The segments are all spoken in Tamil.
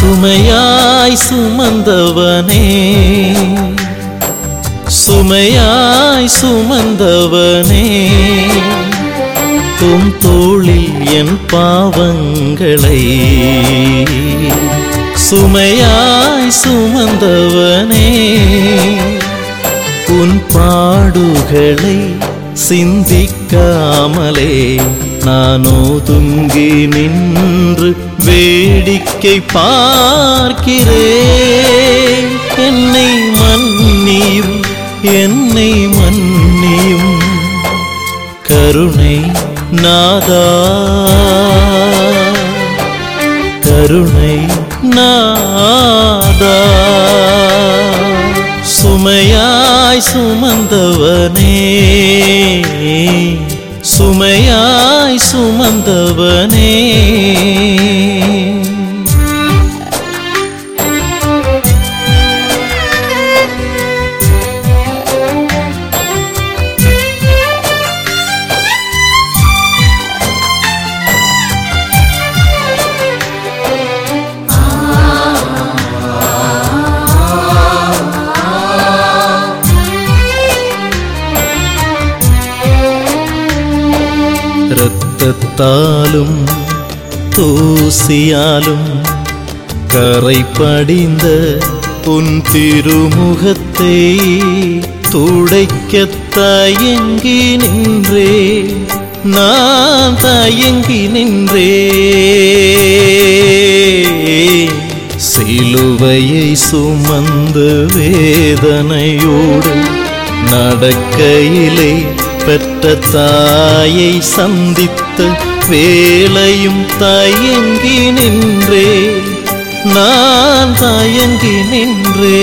சுமையாய் சுமந்தவனே சுமையாய் சுமந்தவனே தும் தோளில் என் பாவங்களை சுமையாய் சுமந்தவனே உன் பாடுகளை சிந்திக்காமலே நான் ஒதுங்கி நின்று வேடிக்கை பார்க்கிறேன் என்னை மன்னியும் என்னை மன்னியும் கருணை நாதா கருணை நாதா சுமையாய் சுமந்தவனே சுமையாய் சுமந்தவனே இரத்தத்தாலும் தூசியாலும் கரை படிந்த உன் திருமுகத்தை துடைக்க தயங்கி நின்றே நான் தயங்கி நின்றே சிலுவையை சுமந்து வேதனையோடு நடக்கையிலே பெற்ற தாயை சந்தித்த வேலையும் தயங்கி நின்றே நான் தயங்கி நின்றே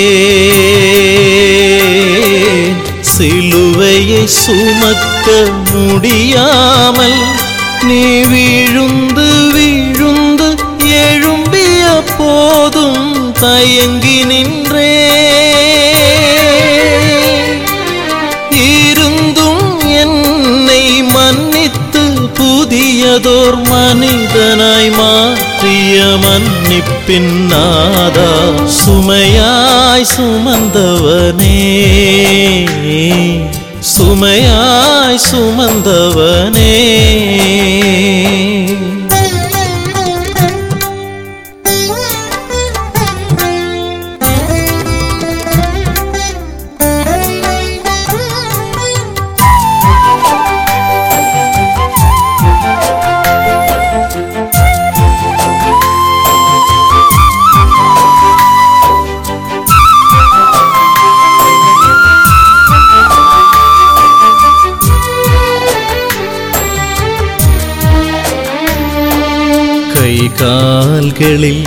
சிலுவையை சுமக்க முடியாமல் நீ விழுந்து விழுந்து எழும்பிய போதும் தயங்கி நின்றே இருந்தும் என்னை மன்னித்து புதியதோர் மனிதனாய் மாற்றிய மன்னிப்பின் நாதா சுமையாய் சுமந்தவனே சுமையாய் சுமந்தவனே கை கால்களில்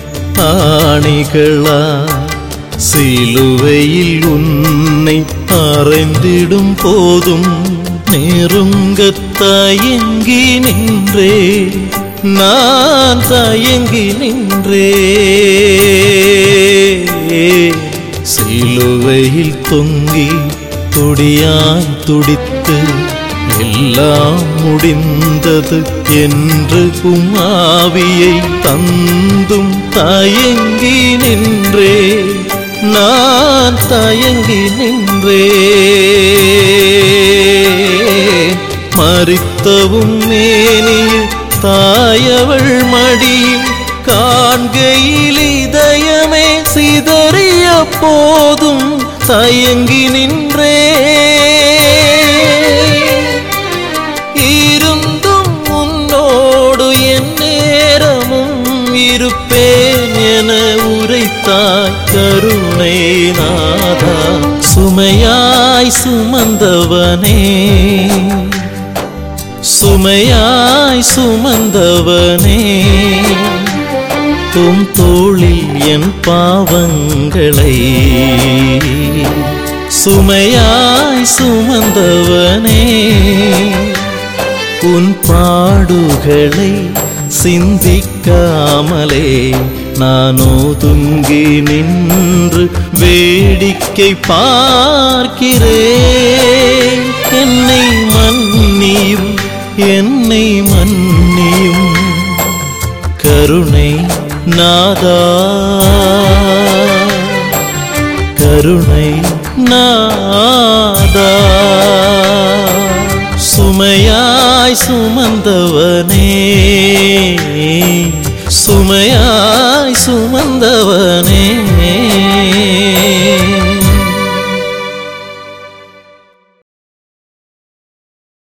ஆணிகளா சிலுவையில் உன்னை அறைந்திடும் போதும் நெருங்க தயங்கி நின்றே நான் தயங்கி நின்றே சிலுவையில் தொங்கி துடியாய் துடித்து எல்லாம் முடிந்தது என்று உமாவியை தந்தும் தயங்கி நின்றே நான் தயங்கி நின்றே மறித்தவும் மேனில் தாயவள் மடியில் காண்கையில் இதயமே சிதறிய போதும் தயங்கி நின்றே இருந்தும் உன்னோடு என் நேரமும் இருப்பேன் என உரைத்தாய் கருணை நாதா சுமையாய் சுமந்தவனே சுமையாய் சுமந்தவனே தும் தோளில் என் பாவங்களை சுமையாய் சுமந்தவனே உன் பாடுகளை சிந்திக்காமலே நான் ஒதுங்கி நின்று வேடிக்கை பார்க்கிறேன் என்னை மன்னியும் என்னை மன்னியும் கருணை நாதா கருணை நாதா சுமையாய் சுமந்தவனே